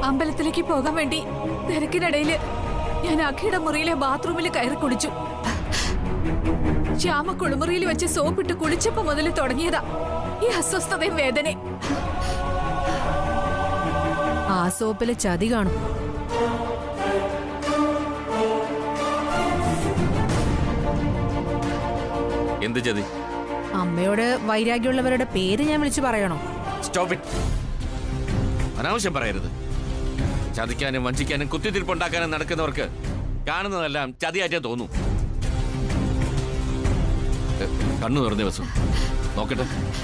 അമ്പലത്തിലേക്ക് പോകാൻ വേണ്ടി തിരക്കിനിടയില് ഞാൻ അഖിയുടെ മുറിയിലെ ബാത്റൂമിൽ കയറി കുളിച്ചു ശ്യാമ കുളിമുറിയിൽ വെച്ച് സോപ്പിട്ട് കുളിച്ചപ്പോ മുതൽ തുടങ്ങിയതാ ഈ അസ്വസ്ഥതയും വേദനയും ആ സോപ്പില് ചതി കാണും എന്ത് ചതി അമ്മയോട് വൈരാഗ്യമുള്ളവരുടെ പേര് ഞാൻ വിളിച്ചു പറയണോ സ്റ്റോപ്പ് ഇറ്റ് അനാവശ്യം പറയരുത് ചതിക്കാനും വഞ്ചിക്കാനും കുത്തിത്തിരിപ്പുണ്ടാക്കാനും നടക്കുന്നവർക്ക് കാണുന്നതെല്ലാം ചതിയാറ്റേ തോന്നും എ, കണ്ണു തുറന്നേ വസു നോക്കട്ടെ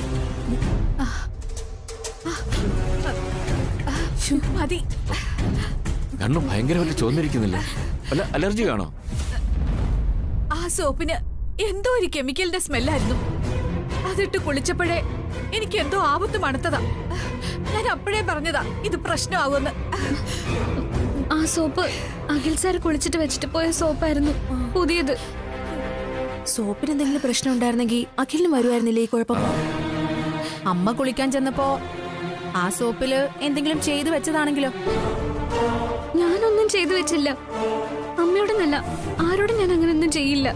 ശ്ശോ, മതി കണ്ണു ഭയങ്കരമായിട്ട് ചോന്നിരിക്കുന്നില്ല അല്ല അലർജി കാണോ ആ സോപ്പിന് എന്തോ ഒരു കെമിക്കലിന്റെ സ്മെല്ലായിരുന്നു അതിട്ട് കുളിച്ചപ്പോഴേ എനിക്ക് എന്തോ ആപത്ത് മണത്തതാ ഞാൻ അപ്പോഴേ പറഞ്ഞതാ ഇത് പ്രശ്നമാകുമെന്ന് ആ സോപ്പ് അഖിൽ സാർ കുളിച്ചിട്ട് വെച്ചിട്ട് പോയ സോപ്പായിരുന്നു പുതിയത് സോപ്പിന് എന്തെങ്കിലും പ്രശ്നം ഉണ്ടായിരുന്നെങ്കിൽ അഖിലിന് വരുമായിരുന്നില്ലേ ഈ കുഴപ്പം അമ്മ കുളിക്കാൻ ചെന്നപ്പോ ആ സോപ്പില് എന്തെങ്കിലും ചെയ്തു വെച്ചതാണെങ്കിലോ ഞാനൊന്നും ചെയ്തു വെച്ചില്ല അമ്മയോടൊന്നല്ല ആരോടും ഞാൻ അങ്ങനെയൊന്നും ചെയ്യില്ല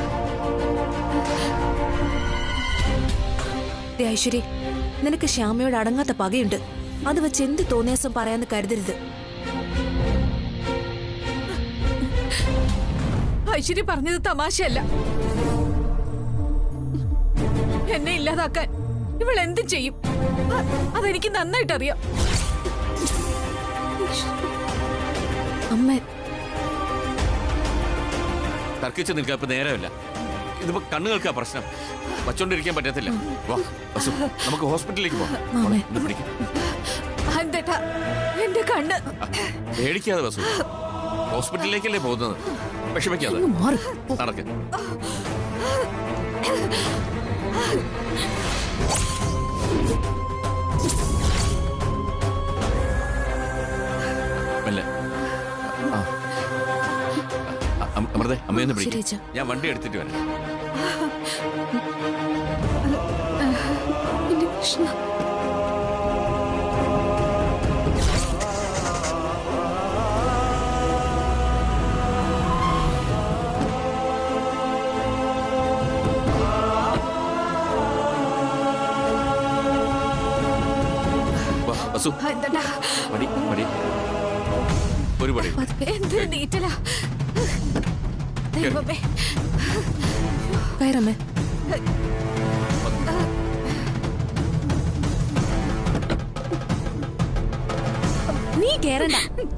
ദേ ഐശ്വരി നിനക്ക് ശ്യാമയോട് അടങ്ങാത്ത പകയുണ്ട് അത് വെച്ച് എന്ത് തോന്നിയാസം പറയാന്ന് കരുതരുത് ഐശ്വര്യ പറഞ്ഞത് തമാശയല്ല എന്നെ ഇല്ലാതാക്കാൻ ഇവൾ എന്തും ചെയ്യും അ- അതെനിക്ക് നന്നായിട്ട് അറിയാം അമ്മ തർക്കിച്ച് നിൽക്കാൻ ഇപ്പൊ നേരമില്ല ഇതിപ്പോ കണ്ണുകൾക്കാ പ്രശ്നം വച്ചോണ്ടിരിക്കാൻ പറ്റത്തില്ല വാ വസു നമുക്ക് ഹോസ്പിറ്റലിലേക്ക് പോവാം ഇത് പിടിക്കും എന്തേട്ടാ എന്റെ കണ്ണ് പേടിക്കാതെ വസു ഹോസ്പിറ്റലിലേക്കല്ലേ പോകുന്നത് വിഷമിക്കാതെ മാറി നടക്ക് മെല്ലെ. ആ. അ- അം- അമൃതേ അമ്മയൊന്ന് ശരി, പിടിക്കും അച്ഛാ. ഞാൻ വണ്ടി എടുത്തിട്ട് വരാം എന്റെ കൃഷ്ണ വാ, വസു എന്തേട്ടാ പടി പടി ഒരു പടി എന്തൊരു നീറ്റലാ ദൈവമേ കയറമ്മേ നീ കേറണ്ട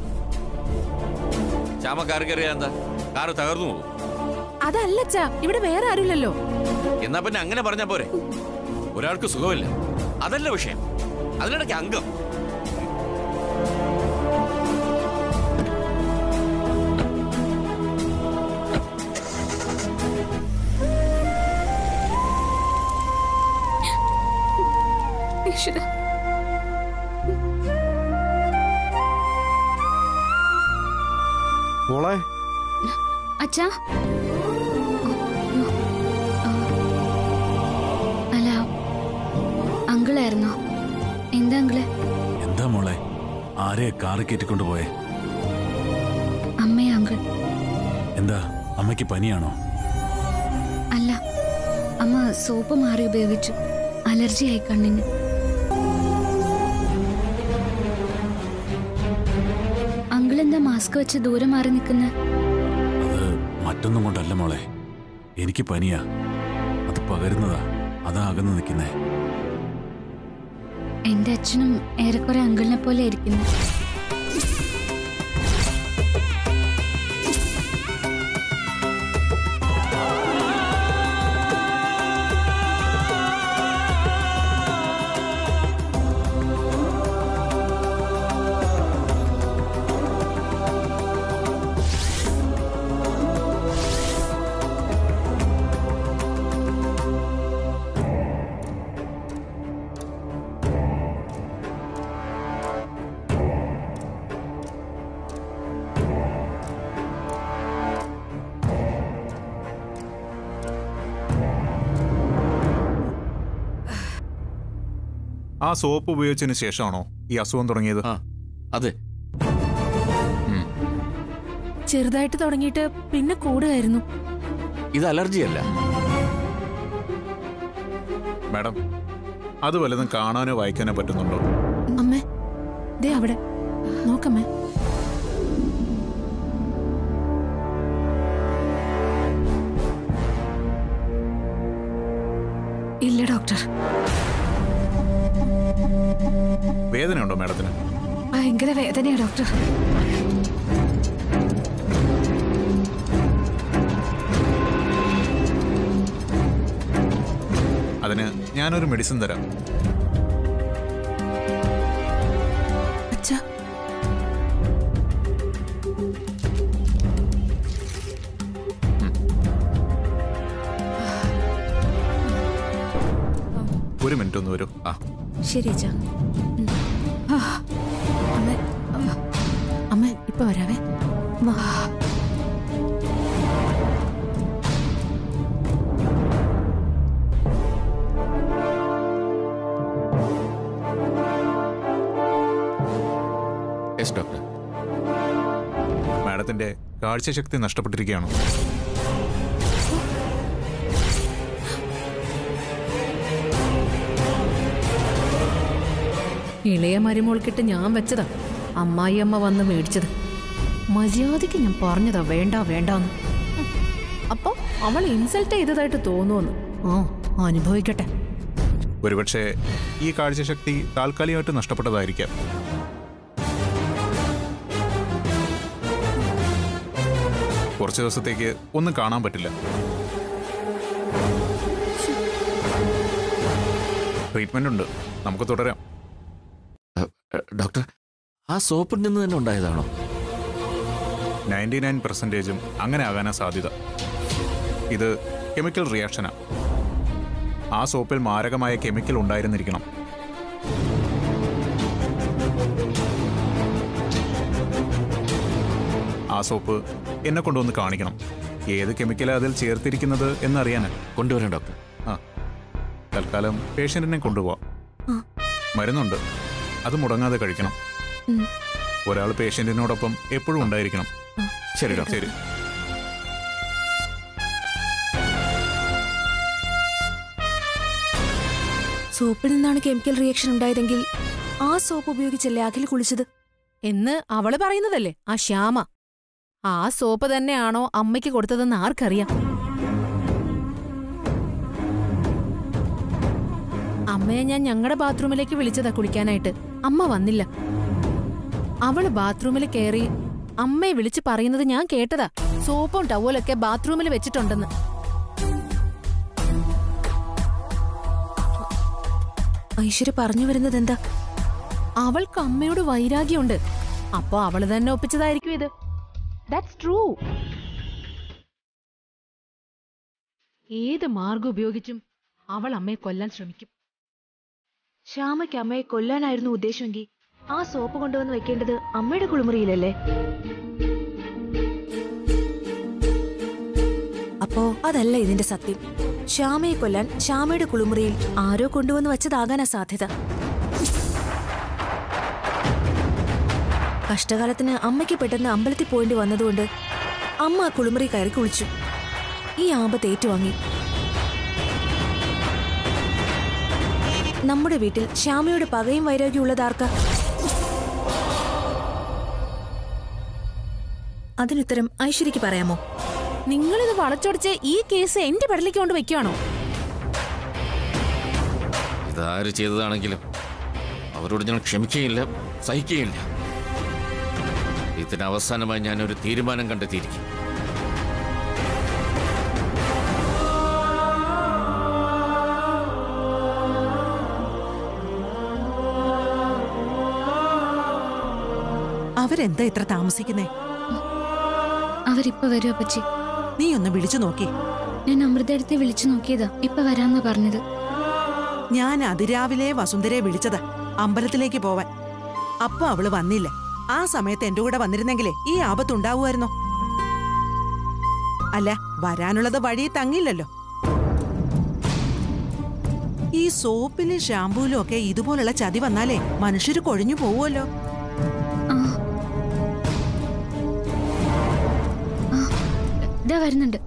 ശ്യാമ കാറ് കയറിയാ എന്താ കാറ് തകർന്നു പോകും അതല്ലച്ചാ ഇവിടെ വേറെ ആരുമില്ലല്ലോ എന്നാ പിന്നെ അങ്ങനെ പറഞ്ഞാ പോരെ ഒരാൾക്ക് സുഖമില്ല അതല്ല വിഷയം അതിനിടയ്ക്ക് അംഗം ഈശ്വര മോളെ അച്ഛാ ആ. അല്ല അങ്കിളായിരുന്നോ എന്താ അങ്കിള് എന്താ മോളെ ആരെയാ കാറ് കയറ്റിക്കൊണ്ട് പോയെ അമ്മയാ അങ്കിൾ എന്താ അമ്മയ്ക്ക് പനിയാണോ അല്ല അമ്മ സോപ്പ് മാറി ഉപയോഗിച്ചു അലർജിയായി കണ്ണിന് അങ്കിൾ എന്താ മാസ്ക് വെച്ച് ദൂരെ മാറി നിൽക്കുന്ന അത് മറ്റൊന്നും കൊണ്ടല്ല മോളെ എനിക്ക് പനിയാ അത് പകരുന്നതാ അതാ അകന്ന് നിൽക്കുന്നേ എന്റെ അച്ഛനും ഏറെക്കുറെ അങ്കിളിനെ പോലെ ഇരിക്കുന്നു ആ സോപ്പ് ഉപയോഗിച്ചതിന് ശേഷമാണോ ഈ അസുഖം തുടങ്ങിയത് ആ അതെ ചെറുതായിട്ട് തുടങ്ങിയിട്ട് പിന്നെ കൂടുകയായിരുന്നു ഇത് അലർജി അല്ല മാഡം അത് വല്ലതും കാണാനോ വായിക്കാനോ പറ്റുന്നുണ്ടോ അമ്മേ ദേ അവിടെ നോക്കമ്മേ ഇല്ല ഡോക്ടർ വേദനയുണ്ടോ മാഡത്തിന് ഭയങ്കര വേദനയാ ഡോക്ടർ അതിന് ഞാനൊരു മെഡിസിൻ തരാം അച്ഛാ ഒരു മിനിറ്റ് ഒന്ന് വരൂ ആ ശരി അച്ഛാ അമ്മേ അമ്മേ ഇപ്പൊ വരാവേ വാ യെസ് ഡോക്ടർ മാഡത്തിന്റെ കാഴ്ചശക്തി നഷ്ടപ്പെട്ടിരിക്കുകയാണോ ഇളയ മരുമോൾക്കിട്ട് ഞാൻ വെച്ചതാ അമ്മായി അമ്മ വന്ന് മേടിച്ചത് മര്യാദയ്ക്ക് ഞാൻ പറഞ്ഞതാ വേണ്ട വേണ്ടാന്ന് ഉം. അപ്പൊ അവൾ ഇൻസൾട്ട് ചെയ്തതായിട്ട് തോന്നുന്നു ആ അനുഭവിക്കട്ടെ ഒരുപക്ഷെ ഈ കാഴ്ചശക്തി താൽക്കാലികമായിട്ട് നഷ്ടപ്പെട്ടതായിരിക്കാം കുറച്ച് ദിവസത്തേക്ക് ഒന്നും കാണാൻ പറ്റില്ല ട്രീറ്റ്മെന്റ് ഉണ്ട് നമുക്ക് തുടരാം ഡോക്ടർ ആ സോപ്പിൽ നിന്ന് തന്നെ ഉണ്ടായതാണോ നയൻറ്റി നയൻ പെർസെൻറ്റേജും അങ്ങനെ ആകാനാ സാധ്യത ഇത് കെമിക്കൽ റിയാക്ഷനാ ആ സോപ്പിൽ മാരകമായ കെമിക്കൽ ഉണ്ടായിരുന്നിരിക്കണം ആ സോപ്പ് എന്നെ കൊണ്ടുവന്ന് കാണിക്കണം ഏത് കെമിക്കലാ അതിൽ ചേർത്തിരിക്കുന്നത് എന്നറിയാനാ കൊണ്ടുവരാം ഡോക്ടർ ആ തൽക്കാലം പേഷ്യന്റിനെ കൊണ്ടുപോവാം മരുന്നുണ്ട് അത് മുടങ്ങാതെ കഴിക്കണം ഒരാൾ പേഷ്യന്റിനോടൊപ്പം എപ്പോഴും ഉണ്ടായിരിക്കണം ശരി ഡോക്ടർ ശരി സോപ്പിൽ നിന്നാണ് കെമിക്കൽ റിയാക്ഷൻ ഉണ്ടായതെങ്കിൽ ആ സോപ്പ് ഉപയോഗിച്ചല്ലേ അഖിൽ കുളിച്ചത് എന്ന് അവള് പറയുന്നതല്ലേ ആ ശ്യാമ ആ സോപ്പ് തന്നെയാണോ അമ്മയ്ക്ക് കൊടുത്തതെന്ന് ആർക്കറിയാം അമ്മയെ ഞാൻ ഞങ്ങളുടെ ബാത്റൂമിലേക്ക് വിളിച്ചതാ കുളിക്കാനായിട്ട് അമ്മ വന്നില്ല അവള് ബാത്റൂമിൽ കയറി അമ്മയെ വിളിച്ച് പറയുന്നത് ഞാൻ കേട്ടതാ സോപ്പും ടവലൊക്കെ ബാത്റൂമിൽ വെച്ചിട്ടുണ്ടെന്ന് ഐശ്വര്യ പറഞ്ഞു വരുന്നത് എന്താ അവൾക്ക് അമ്മയോട് വൈരാഗ്യമുണ്ട് അപ്പൊ അവള് തന്നെ ഒപ്പിച്ചതായിരിക്കും ഇത് ദാറ്റ്സ് ട്രൂ ഏത് മാർഗം ഉപയോഗിച്ചും അവൾ അമ്മയെ കൊല്ലാൻ ശ്രമിക്കും ശ്യാമയ്ക്ക് അമ്മയെ കൊല്ലാനായിരുന്നു ഉദ്ദേശമെങ്കിൽ ആ സോപ്പ് കൊണ്ടുവന്ന് വെക്കേണ്ടത് അമ്മയുടെ കുളിമുറിയിലല്ലേ അപ്പോ അതല്ല ഇതിന്റെ സത്യം ശ്യാമയെ കൊല്ലാൻ ശ്യാമയുടെ കുളിമുറിയിൽ ആരോ കൊണ്ടുവന്ന് വെച്ചതാകാനാ സാധ്യത കഷ്ടകാലത്തിന് അമ്മയ്ക്ക് പെട്ടെന്ന് അമ്പലത്തിൽ പോയിന്റ് വന്നതുകൊണ്ട് അമ്മ ആ കുളിമുറി കയറി കുളിച്ചു ഈ ആപത്ത് ഏറ്റുവാങ്ങി നമ്മുടെ വീട്ടിൽ ശ്യാമയുടെ പകയും വൈരാഗ്യം ഉള്ളതാർക്കാ അതിനുത്തരം ഐശ്വര്യക്ക് പറയാമോ നിങ്ങളിത് വളച്ചൊടിച്ച് ഈ കേസ് എന്റെ പെടലേക്ക് കൊണ്ട് വെക്കുകയാണോ ഇതാര് ചെയ്തതാണെങ്കിലും അവരോട് ഞാൻ ക്ഷമിക്കുകയില്ല സഹിക്കുകയില്ല ഇതിന് അവസാനമായി ഞാനൊരു തീരുമാനം കണ്ടെത്തിയിരിക്കും അവരെന്താ ഇത്ര താമസിക്കുന്നേ അവരിപ്പോ വരും അപ്പച്ചി നീ ഒന്ന് വിളിച്ചു നോക്കി ഞാൻ അമൃതടുത്ത് വിളിച്ചു നോക്കിയതാ ഇപ്പൊ വരാന്നാ പറഞ്ഞത് ഞാൻ അതിരാവിലെ വസുന്ധരയെ വിളിച്ചതാ അമ്പലത്തിലേക്ക് പോവാൻ അപ്പൊ അവള് വന്നില്ല ആ സമയത്ത് എന്റെ കൂടെ വന്നിരുന്നെങ്കിലേ ഈ ആപത്തുണ്ടാവുമായിരുന്നോ അല്ല വരാനുള്ളത് വഴി തങ്ങില്ലല്ലോ ഈ സോപ്പിലും ഷാമ്പൂലും ഒക്കെ ഇതുപോലുള്ള ചതി വന്നാലേ മനുഷ്യര് കൊഴിഞ്ഞു പോവുമല്ലോ ആ ഇതാ വരുന്നുണ്ട്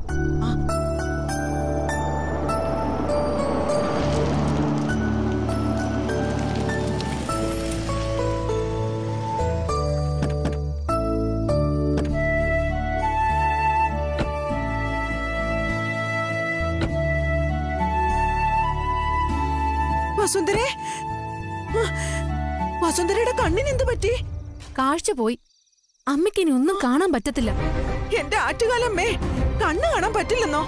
വസുന്ധരേ ആ, വസുന്ധരയുടെ കണ്ണിന് എന്ത് പറ്റി കാഴ്ച പോയി അമ്മയ്ക്ക് ഇനി ഒന്നും കാണാൻ പറ്റത്തില്ല എന്റെ ആറ്റുകാലമ്മേ കണ്ണ് കാണാൻ പറ്റില്ലെന്നോ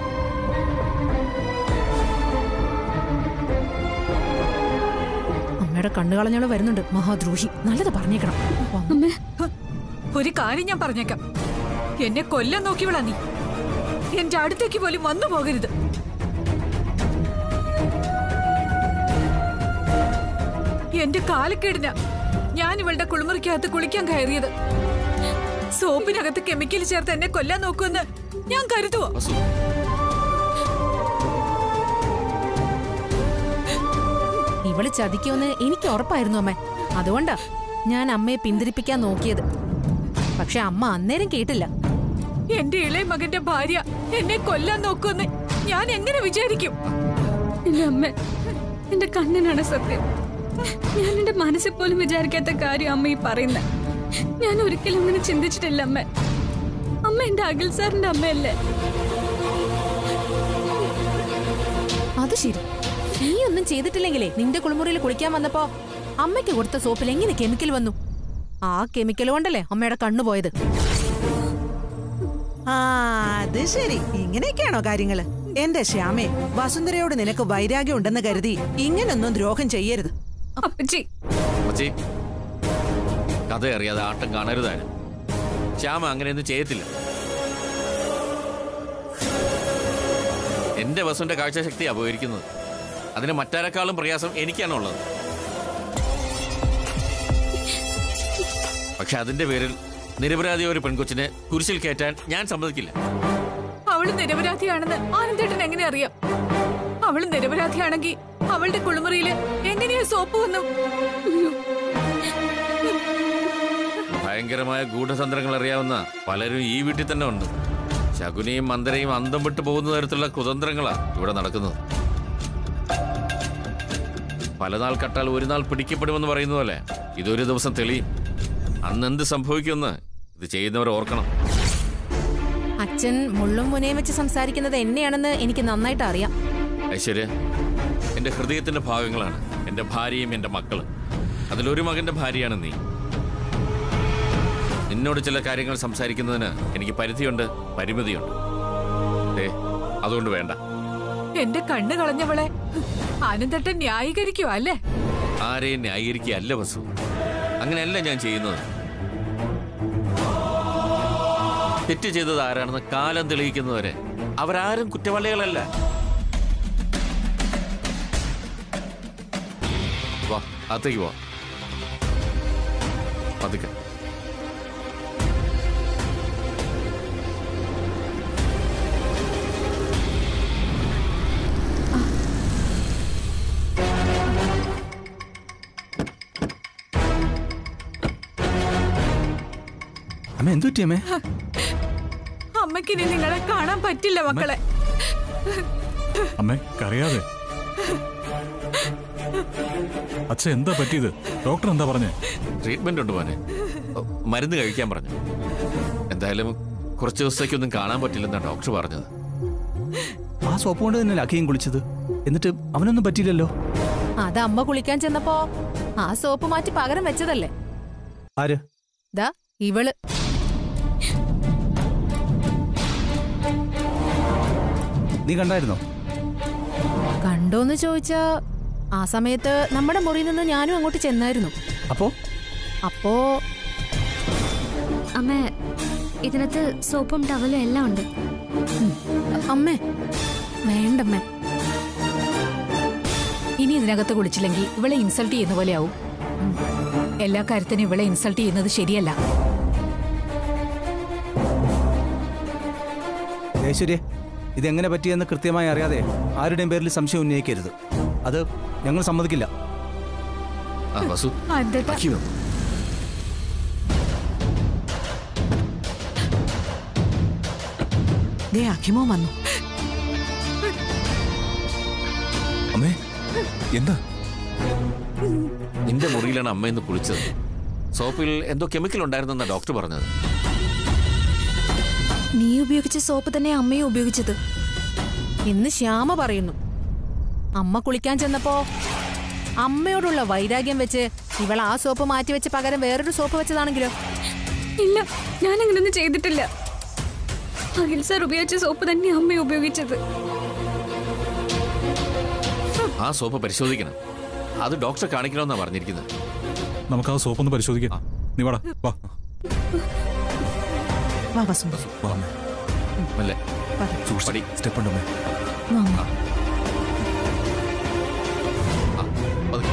അമ്മയുടെ കണ്ണു കളഞ്ഞോള് വരുന്നുണ്ട് മഹാദ്രോഹി നല്ലത് പറഞ്ഞേക്കണം വന്നു. അമ്മേ ഒരു കാര്യം ഞാൻ പറഞ്ഞേക്കാം എന്നെ കൊല്ലാൻ നോക്കിയവളാ നീ എന്റെ അടുത്തേക്ക് പോലും വന്നു പോകരുത് എന്റെ കാലക്കേടിന ഞാൻ ഇവളുടെ കുളിമുറിക്കകത്ത് കുളിക്കാൻ കയറിയത് സോപ്പിനകത്ത് കെമിക്കൽ ചേർത്ത് എന്നെ കൊല്ലാൻ നോക്കുമെന്ന് ഞാൻ കരുതുവോ വസു ഇവള് ചതിക്കുമെന്ന് എനിക്ക് ഉറപ്പായിരുന്നു അമ്മ അതുകൊണ്ടാ ഞാൻ അമ്മയെ പിന്തിരിപ്പിക്കാൻ നോക്കിയത് പക്ഷെ അമ്മ അന്നേരം കേട്ടില്ല എന്റെ ഇളയ മകന്റെ ഭാര്യ എന്നെ കൊല്ലാൻ നോക്കുമെന്ന് ഞാൻ എങ്ങനെ വിചാരിക്കും എന്റെ അമ്മ എന്റെ കണ്ണിനാണ് സത്യം ഞാൻ എന്റെ മനസ്സിൽ പോലും വിചാരിക്കാത്ത കാര്യം അമ്മ ഈ പറയുന്ന ഞാൻ ഒരിക്കലും അങ്ങനെ ചിന്തിച്ചിട്ടില്ല അമ്മ അമ്മ എന്റെ അഖിൽ സാറിന്റെ അമ്മയല്ലേ അത് ശരി നീ ഒന്നും ചെയ്തിട്ടില്ലെങ്കിലേ നിന്റെ കുളിമുറിയിൽ കുളിക്കാൻ വന്നപ്പോ അമ്മയ്ക്ക് കൊടുത്ത സോപ്പിൽ എങ്ങനെ കെമിക്കൽ വന്നു ആ കെമിക്കൽ കൊണ്ടല്ലേ അമ്മയുടെ കണ്ണു പോയത് ആ അത് ശരി ഇങ്ങനെയൊക്കെയാണോ കാര്യങ്ങള് എന്റെ ശ്യാമേ വസുന്ധരയോട് നിനക്ക് വൈരാഗ്യം ഉണ്ടെന്ന് കരുതി ഇങ്ങനൊന്നും ദ്രോഹം ചെയ്യരുത് അപ്പച്ചി അച്ഛേ കഥ അറിയാതെ ആട്ടം കാണരുതാനും ശ്യാമ അങ്ങനെയൊന്നും ചെയ്യത്തില്ല എന്റെ വസുവിന്റെ കാഴ്ചശക്തിയാ പോയിരിക്കുന്നത് അതിന് മറ്റാരെക്കാളും പ്രയാസം എനിക്കാണുള്ളത് പക്ഷെ അതിന്റെ പേരിൽ നിരപരാധി ഒരു പെൺകൊച്ചിനെ കുരിശിൽ കയറ്റാൻ ഞാൻ സമ്മതിക്കില്ല അവള് നിരപരാധിയാണെന്ന് ആനന്ദേട്ടൻ എങ്ങനെ അറിയാം അവള് നിരപരാധിയാണെങ്കിൽ അവളുടെ കുളിമുറിയില് എങ്ങനെയാ സോപ്പ് വന്നു ഭയങ്കരമായ ഗൂഢതന്ത്രങ്ങൾ അറിയാവുന്ന പലരും ഈ വീട്ടിൽ തന്നെ ഉണ്ട് ശകുനിയും മന്ദരയും അന്തം വിട്ടു പോകുന്ന തരത്തിലുള്ള കുതന്ത്രങ്ങളാ ഇവിടെ നടക്കുന്നത് പല നാൾ കട്ടാൽ ഒരു നാൾ പിടിക്കപ്പെടുമെന്ന് പറയുന്ന പോലെ ഇതൊരു ദിവസം തെളിയും അന്ന് എന്ത് സംഭവിക്കുമെന്ന് ഇത് ചെയ്യുന്നവർ ഓർക്കണം അച്ഛൻ മുള്ളും മുനയും വെച്ച് സംസാരിക്കുന്നത് എന്നെയാണെന്ന് എനിക്ക് നന്നായിട്ട് അറിയാം ഐശ്വര്യ എന്റെ ഹൃദയത്തിന്റെ ഭാഗങ്ങളാണ് എന്റെ ഭാര്യയും എന്റെ മക്കളും അതിലൊരു മകന്റെ ഭാര്യയാണ് നീ നിന്നോട് ചില കാര്യങ്ങൾ സംസാരിക്കുന്നതിന് എനിക്ക് പരിധിയുണ്ട് പരിമിതിയുണ്ട് ഏ അതുകൊണ്ട് വേണ്ട എന്റെ കണ്ണ് കളഞ്ഞവളെ ആനന്ദേട്ടൻ ന്യായീകരിക്കുവാ അല്ലേ ആരെയും ന്യായീകരിക്കുകയല്ല വസു അങ്ങനെയല്ല ഞാൻ ചെയ്യുന്നത് തെറ്റ് ചെയ്തത് ആരാണെന്ന് കാലം തെളിയിക്കുന്നവരെ അവരാരും കുറ്റവാളികളല്ല വാ അകത്തേക്ക് പോ പതുക്കെ അമ്മ എന്തു പറ്റി അമ്മേ അമ്മയ്ക്കിനി നിങ്ങളെ കാണാൻ പറ്റില്ല മക്കളെ അമ്മേ കരയാതെ അച്ഛ എന്താ പറ്റിയത് ഡോക്ടർ എന്താ പറഞ്ഞേ ട്രീറ്റ്മെന്റ് ഉണ്ട് മോനെ ഓ, മരുന്ന് കഴിക്കാൻ പറഞ്ഞു എന്തായാലും കുറച്ച് ദിവസത്തേക്കൊന്നും കാണാൻ പറ്റില്ലെന്നാണ് ഡോക്ടർ പറഞ്ഞത് ആ സോപ്പ് കൊണ്ട് തന്നെ അഖിയും കുളിച്ചത് എന്നിട്ട് അവനൊന്നും പറ്റിയില്ലല്ലോ അത് അമ്മ കുളിക്കാൻ ചെന്നപ്പോ ആ സോപ്പ് മാറ്റി പകരം വെച്ചതല്ലേ ആര് ദാ ഇവള് നീ കണ്ടായിരുന്നോ കണ്ടോന്ന് ചോദിച്ചാ ആ സമയത്ത് നമ്മുടെ മുറിയിൽ നിന്ന് ഞാനും അങ്ങോട്ട് ചെന്നായിരുന്നു അപ്പോ അപ്പോ അമ്മ ഇതിനകത്ത് സോപ്പും ടവലും എല്ലാം ഉണ്ട് അമ്മേ വേണ്ടമ്മേ ഇനി ഇതിനകത്ത് കുളിച്ചില്ലെങ്കിൽ ഇവളെ ഇൻസൾട്ട് ചെയ്യുന്ന പോലെ ആവും ഉം. എല്ലാ കാര്യത്തിനും ഇവളെ ഇൻസൾട്ട് ചെയ്യുന്നത് ശരിയല്ല ഐശ്വര്യ ഇതെങ്ങനെ പറ്റിയെന്ന് കൃത്യമായി അറിയാതെ ആരുടെയും പേരിൽ സംശയം ഉന്നയിക്കരുത് അത് ഞങ്ങൾ സമ്മതിക്കില്ല ആ വസു ആനന്ദേട്ടാ അഖി വന്നു ദേ അഖിമോ വന്നു അമ്മേ എന്താ നിന്റെ മുറിയിലാണ് അമ്മ ഇന്ന് കുളിച്ചത് സോപ്പിൽ എന്തോ കെമിക്കൽ ഉണ്ടായിരുന്നെന്നാ ഡോക്ടർ പറഞ്ഞത് നീ ഉപയോഗിച്ച സോപ്പ് തന്നെ അമ്മയും ഉപയോഗിച്ചത് ഇന്ന് ശ്യാമ പറയുന്നു അമ്മ കുളിക്കാൻ ചെന്നപ്പോ അമ്മയോടുള്ള വൈരാഗ്യം വെച്ച് ഇവൾ ആ സോപ്പ് മാറ്റി വെച്ച് പകരം വേറൊരു സോപ്പ് വെച്ചതാണെങ്കിലോ ഇല്ല ഞാൻ അങ്ങനൊന്നും ചെയ്തിട്ടില്ല അഖിൽ സാർ ഉപയോഗിച്ച സോപ്പ് തന്നെ അമ്മ ഉപയോഗിച്ചത് ആ സോപ്പ് പരിശോധിക്കണം അത് ഡോക്ടറെ കാണിക്കണമെന്നാ പറഞ്ഞിരിക്കുന്നത് നമുക്ക് ആ സോപ്പ് ഒന്ന് പരിശോധിക്കാം നീ വാടാ വാ വാ വസുന്ധര വാ അമ്മേ അല്ലേ സൂക്ഷിച്ചു സ്റ്റെപ്പ് ഉണ്ടമ്മേ പതുക്കെ.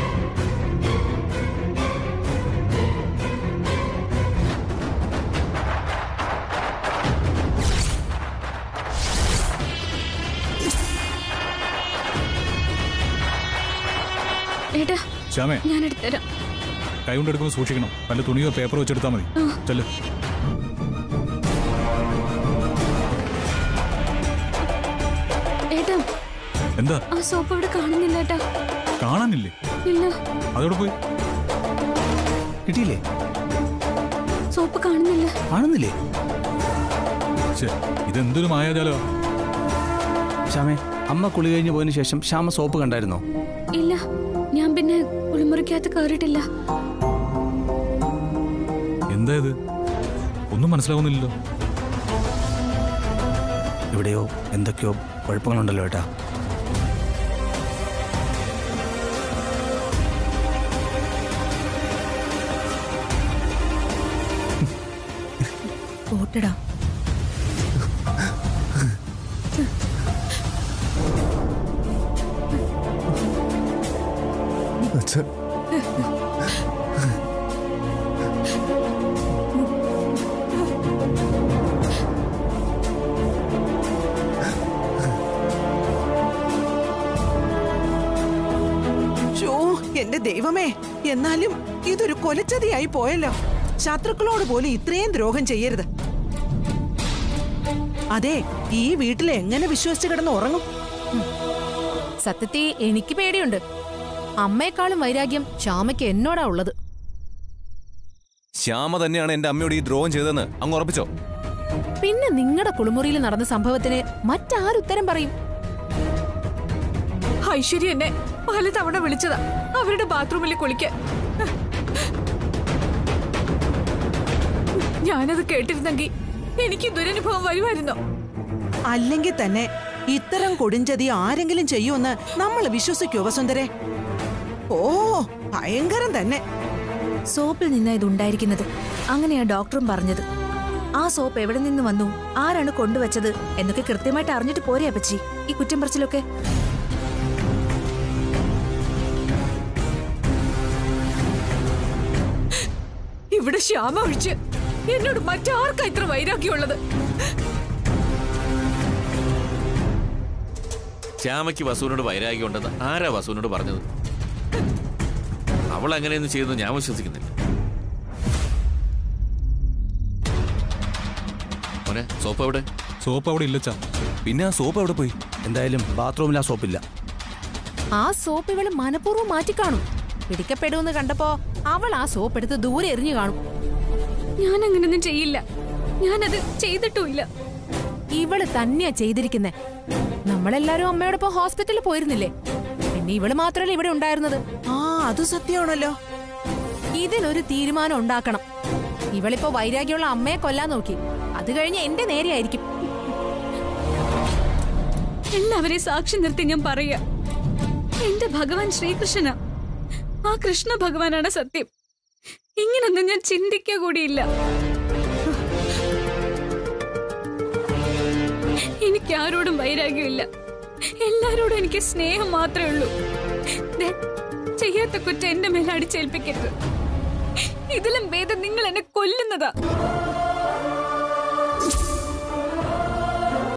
ഏട്ടാ ശ്യാമേ ഞാൻ എടുത്തരാം കൈ കൊണ്ടെടുക്കുമ്പോൾ സൂക്ഷിക്കണം വല്ല തുണിയോ പേപ്പറോ വെച്ചെടുത്താൽ മതി ചെല്ല് ഏട്ടാ എന്താ ആ സോപ്പ് അവിടെ കാണുന്നില്ല ഏട്ടാ കാണാനില്ലേ ഇല്ല അതോടെ പോയി കിട്ടിയില്ലേ സോപ്പ് കാണുന്നില്ല കാണുന്നില്ലേ ഛേ, ഇതെന്തൊരു മായാജാലോ ശ്യാമേ അമ്മ കുളി കഴിഞ്ഞ് പോയതിനു ശേഷം ശ്യാമ സോപ്പ് കണ്ടായിരുന്നോ ഇല്ല ഞാൻ പിന്നെ കുളിമുറിക്കകത്ത് കയറിയിട്ടില്ല എന്താ ഇത് ഒന്നും മനസ്സിലാവുന്നില്ലല്ലോ എവിടെയോ എന്തൊക്കെയോ കുഴപ്പങ്ങളുണ്ടല്ലോ ഏട്ടാ പോട്ടടാ അച്ഛാ ഷോ എന്റെ ദൈവമേ എന്നാലും ഇതൊരു കൊലച്ചതിയായി പോയല്ലോ ശത്രുക്കളോട് പോലും ഇത്രയും ദ്രോഹം ചെയ്യരുത് അതെ ഈ വീട്ടിൽ എങ്ങനെ വിശ്വസിച്ച് കിടന്ന് ഉറങ്ങും സത്യത്തിൽ എനിക്ക് പേടിയുണ്ട് അമ്മയെക്കാളും വൈരാഗ്യം ശ്യാമയ്ക്ക് എന്നോടാ ഉള്ളത് ശ്യാമ തന്നെയാണ് എന്റെ അമ്മയോട് ഈ ദ്രോഹം ചെയ്തതെന്ന് അങ്ങ് ഉറപ്പിച്ചോ പിന്നെ നിങ്ങളുടെ കുളിമുറിയിൽ നടന്ന സംഭവത്തിന് മറ്റാരുത്തരം പറയും ഐശ്വര്യ എന്നെ പലതവണ വിളിച്ചതാ അവരുടെ ബാത്റൂമിൽ കുളിക്കാൻ ഞാനത് കേട്ടിരുന്നെങ്കിൽ എനിക്ക് ദുരനുഭവം വരുമായിരുന്നോ അല്ലെങ്കിൽ തന്നെ ഇത്തരം കൊടുംചതി ആരെങ്കിലും ചെയ്യുമെന്ന് നമ്മൾ വിശ്വസിക്കോ വസുന്ധരെ ഓ ഭയങ്കരം തന്നെ സോപ്പിൽ നിന്നാ ഇത് ഉണ്ടായിരിക്കുന്നത് അങ്ങനെയാ ഡോക്ടറും പറഞ്ഞത് ആ സോപ്പ് എവിടെ നിന്ന് വന്നു ആരാണ് കൊണ്ടുവച്ചത് എന്നൊക്കെ കൃത്യമായിട്ട് അറിഞ്ഞിട്ട് പോരെ അപ്പച്ചി ഈ കുറ്റം പറച്ചിലൊക്കെ ഇവിടെ ശ്യാമ ഒഴിച്ച് എന്നോട് മറ്റാർക്കാ ഇത്ര വൈരാഗ്യമുള്ളത് ശ്യാമയ്ക്ക് വസുവിനോട് വൈരാഗ്യം ഉണ്ടെന്ന് ആരാ വസുവിനോട് പറഞ്ഞത് അവൾ അങ്ങനെയൊന്നും ചെയ്യുന്നത് ഞാൻ വിശ്വസിക്കുന്നില്ല മോനെ സോപ്പ് എവിടെ സോപ്പ് അവിടെ ഇല്ലച്ചാ പിന്നെ ആ സോപ്പ് എവിടെ പോയി എന്തായാലും ബാത്റൂമിൽ ആ സോപ്പില്ല ആ സോപ്പ് ഇവള് മനഃപൂർവ്വം മാറ്റിക്കാണും പിടിക്കപ്പെടുമെന്ന് കണ്ടപ്പോ അവൾ ആ സോപ്പ് എടുത്ത് ദൂരെ എറിഞ്ഞു കാണും ഞാൻ അങ്ങനൊന്നും ചെയ്യില്ല ഞാനത് ചെയ്തിട്ടുമില്ല ഇവള് തന്നെയാ ചെയ്തിരിക്കുന്നെ നമ്മളെല്ലാരും അമ്മയോടൊപ്പം ഹോസ്പിറ്റലിൽ പോയിരുന്നില്ലേ പിന്നെ ഇവള് മാത്രമല്ല ഇവിടെ ഉണ്ടായിരുന്നത് ആ അത് സത്യമാണല്ലോ ഇതിനൊരു തീരുമാനം ഉണ്ടാക്കണം ഇവളിപ്പോ വൈരാഗ്യമുള്ള അമ്മയെ കൊല്ലാൻ നോക്കി അത് കഴിഞ്ഞ് എന്റെ നേരെയായിരിക്കും എല്ലാവരെയും സാക്ഷി നിർത്തി ഞാൻ പറയാ എന്റെ ഭഗവാൻ ശ്രീകൃഷ്ണനാ ആ കൃഷ്ണ ഭഗവാനാണ് സത്യം ഇങ്ങനൊന്നും ഞാൻ ചിന്തിക്കുക കൂടിയില്ല എനിക്ക് ആരോടും വൈരാഗ്യമില്ല എല്ലാരോടും എനിക്ക് സ്നേഹം മാത്രമേ ഉള്ളൂ ദേ, ചെയ്യാത്ത കുറ്റം എന്റെ മേലെ അടിച്ചേൽപ്പിക്കരുത് ഇതിലും ഭേദം നിങ്ങൾ എന്നെ കൊല്ലുന്നതാ